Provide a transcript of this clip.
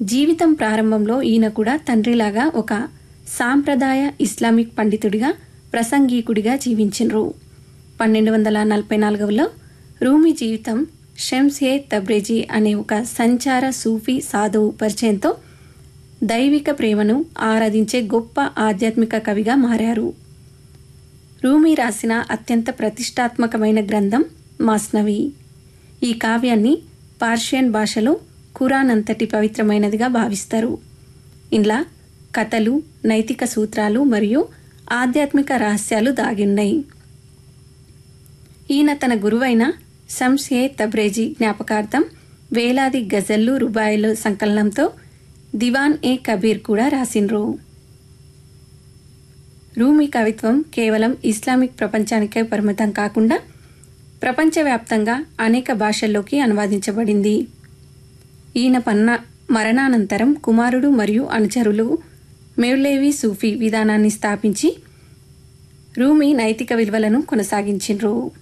జీవితం ప్రారంభంలో ఈయన కూడా తండ్రిలాగా ఒక సాంప్రదాయ ఇస్లామిక్ పండితుడిగా ప్రసంగీకుడిగా జీవించినరు పన్నెండు వందల నలభై నాలుగవలో రూమి జీవితం షెమ్సే తబ్రేజీ అనే ఒక సంచార సూఫీ సాధువు పరిచయంతో దైవిక ప్రేమను ఆరాధించే గొప్ప ఆధ్యాత్మిక కవిగా మారారు రూమి రాసిన అత్యంత ప్రతిష్టాత్మకమైన గ్రంథం మాస్నవి ఈ కావ్యాన్ని పార్షియన్ భాషలో ఖురాన్ అంతటి పవిత్రమైనదిగా భావిస్తారు ఇందులో కథలు నైతిక సూత్రాలు మరియు ఆధ్యాత్మిక రహస్యాలు దాగిన్నాయి ఈయన తన గురువైన శంషే తబ్రేజీ జ్ఞాపకార్థం వేలాది గజల్లు రుబాయిలు సంకలనంతో దివాన్ ఏ కబీర్ కూడా రాసిన్రు రూమి కవిత్వం కేవలం ఇస్లామిక్ ప్రపంచానికే పరిమితం కాకుండా ప్రపంచవ్యాప్తంగా అనేక భాషల్లోకి అనువాదించబడింది ఈయన పన్న మరణానంతరం కుమారుడు మరియు అనుచరులు మెవ్లేవి సూఫీ విధానాన్ని స్థాపించి రూమి నైతిక విలువలను కొనసాగించిండ్రు